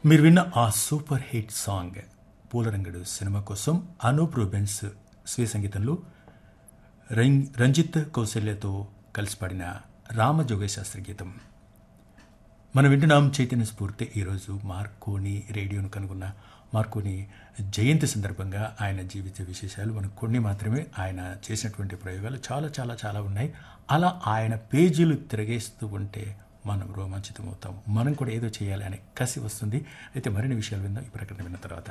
మీరు విన్న ఆ super hit song Poolarangadu cinema కోసం అనూప్ రూబెన్స్ స్వీయ సంగీతంలో రం- రంజిత్ కౌశల్యతో కలిసి పాడిన రామజోగశాస్త్రి గీతం మనం వింటున్నాం చైతన్య స్ఫూర్తి ఈరోజు మార్కోని రేడియోను కనుగొన్న మార్కోని జయంతి సందర్భంగా ఆయన జీవిత విశేషాలు మనకు కొన్ని మాత్రమే ఆయన చేసినటువంటి ప్రయోగాలు చాలా చాలా చాలా ఉన్నాయి అలా ఆయన పేజీలు తిరగేస్తూ ఉంటే మనం రోమాంచితమవుతాం మనం కూడా ఏదో చేయాలి అనే కసి వస్తుంది అయితే మరిన్ని విషయాలు విందాం ఈ ప్రకటన విన్న తర్వాత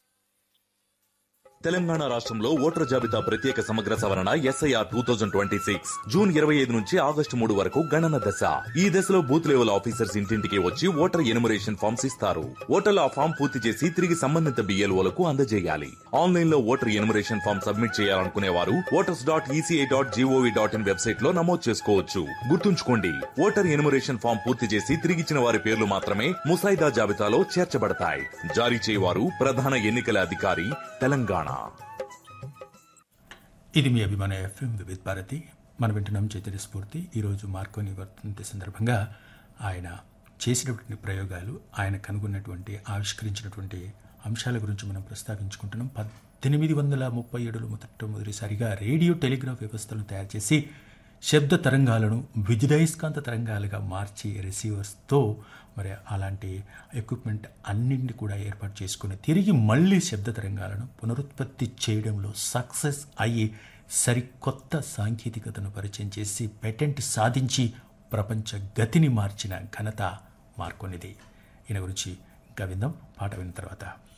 తెలంగాణ రాష్ట్రంలో ఓటర్ జాబితా ప్రత్యేక సమగ్ర సవరణ SIR two thousand twenty six June ఇరవై ఐదు నుంచి ఆగస్టు మూడు వరకు గణన దశ ఈ దశలో బూత్ లెవెల్ ఆఫీసర్స్ ఇంటింటికి వచ్చి ఓటర్ ఎనుమరేషన్ ఫామ్స్ ఇస్తారు ఓటర్లు ఆ ఫామ్ పూర్తి చేసి తిరిగి సంబంధిత బిఎల్ఓలకు అందజేయాలి ఆన్లైన్ లో ఓటర్ ఎనుమరేషన్ ఫామ్ సబ్మిట్ చేయాలనుకునే వారు voters dot ECI dot GOV dot in website లో నమోదు చేసుకోవచ్చు గుర్తుంచుకోండి ఓటర్ ఎనుమరేషన్ ఫామ్ పూర్తి చేసి తిరిగిచ్చిన వారి పేర్లు మాత్రమే ముసాయిదా జాబితాలో చేర్చబడతాయి జారీ చేయవారు ప్రధాన ఎన్నికల అధికారి తెలంగాణ ఇది మీ అభిమాన ఎఫ్ఎం వివిధ్ భారతి మనం వింటున్నాం చైతన్య స్ఫూర్తి ఈరోజు మార్కోని వర్ధంతి సందర్భంగా ఆయన చేసినటువంటి ప్రయోగాలు ఆయన కనుగొన్నటువంటి ఆవిష్కరించినటువంటి అంశాల గురించి మనం ప్రస్తావించుకుంటున్నాం పద్దెనిమిది వందల ముప్పై ఏడులో మొట్టమొదటిసారిగా రేడియో టెలిగ్రాఫ్ వ్యవస్థలను తయారు చేసి శబ్ద తరంగాలను విద్యుదయస్కాంత తరంగాలుగా మార్చి రిసీవర్స్తో మరి అలాంటి ఎక్విప్మెంట్ అన్నింటినీ కూడా ఏర్పాటు చేసుకుని తిరిగి మళ్ళీ శబ్ద తరంగాలను పునరుత్పత్తి చేయడంలో సక్సెస్ అయ్యి సరికొత్త సాంకేతికతను పరిచయం చేసి పేటెంట్ సాధించి ప్రపంచ గతిని మార్చిన ఘనత మార్కొనిది ఈయన గురించి ఇంకా విందాం పాట విన్న తర్వాత